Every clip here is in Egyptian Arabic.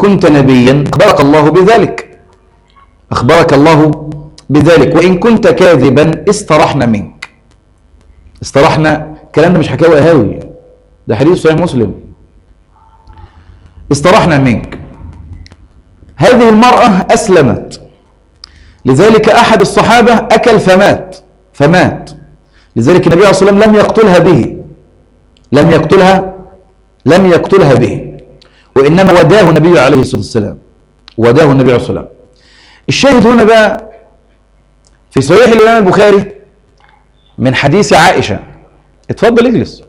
كنت نبيا أخبرك الله بذلك أخبرك الله بذلك وإن كنت كاذبا استرحنا منك استرحنا الكلام ده مش حكاوي قهاوي ده حديث صحيح مسلم استرحنا منك هذه المرأة أسلمت لذلك أحد الصحابة أكل فمات فمات لذلك النبي عليه الصلاة والسلام لم يقتلها به لم يقتلها لم يقتلها به وإنما وداه النبي عليه الصلاة والسلام وداه النبي عليه الصلاة والسلام الشاهد هنا بقى في صحيح الإمام البخاري من حديث عائشة اتفضل اجلس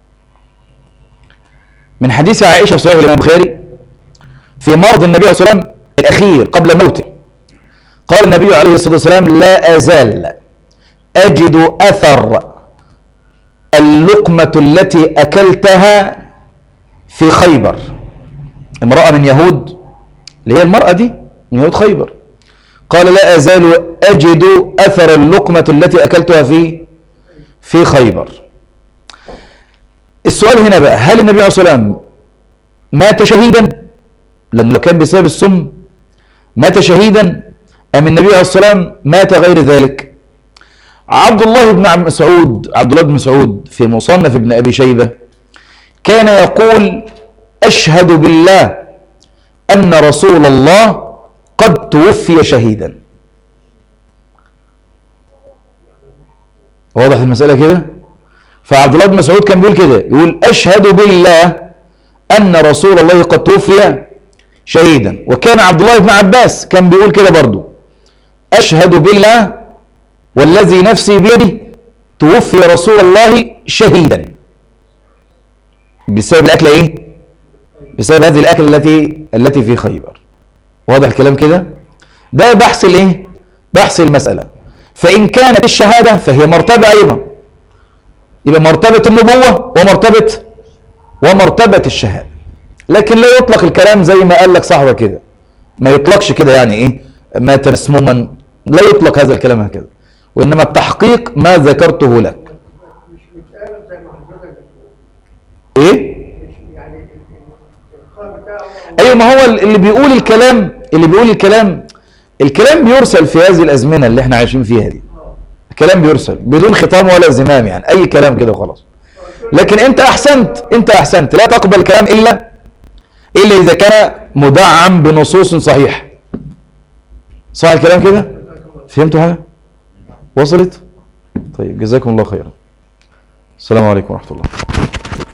من حديث عائشة في صحيح الإمام البخاري في مرض النبي عليه الصلاة والسلام الأخير قبل موته قال النبي عليه الصلاة والسلام لا أزال أجد أثر اللقمة التي أكلتها في خيبر امرأة من يهود اللي هي المرأة دي من يهود خيبر قال لا أزال أجد أثر اللقمة التي أكلتها في في خيبر السؤال هنا بقى هل النبي عليه الصلاة والسلام مات شهيدا لأنه لو كان بسبب السم مات شهيدا أم النبي عليه الصلاة والسلام مات غير ذلك عبد الله بن مسعود عبد الله بن مسعود في مصنف ابن أبي شيبة كان يقول أشهد بالله أن رسول الله قد توفي شهيدا واضح المسألة كده فعبد الله بن مسعود كان بيقول كده يقول أشهد بالله أن رسول الله قد توفي شهيدا وكان عبد الله بن عباس كان بيقول كده برضو أشهد بالله والذي نفسي بيده توفي رسول الله شهيدا بسبب الأكلة إيه؟ بسبب هذه الأكلة التي التي في خيبر واضح الكلام كده؟ ده بحث الإيه؟ بحث المسألة فإن كانت الشهادة فهي مرتبة أيضا يبقى مرتبة النبوة ومرتبة ومرتبة الشهادة لكن لا يطلق الكلام زي ما قال لك صاحبه كده ما يطلقش كده يعني ايه مات مسموما لا يطلق هذا الكلام هكذا وانما التحقيق ما ذكرته لك مش متقابل زي ما حضرتك بتقول ايه مش يعني الإلقاء بتاعه ايوه ما هو اللي بيقول الكلام اللي بيقول الكلام الكلام بيرسل في هذه الازمنه اللي احنا عايشين فيها دي الكلام بيرسل بدون ختام ولا زمام يعني اي كلام كده وخلاص لكن انت احسنت انت احسنت لا تقبل الكلام الا الا اذا كان مدعم بنصوص صحيحه صح الكلام كده فهمتوا حاجه وصلت طيب جزاكم الله خيرا السلام عليكم ورحمه الله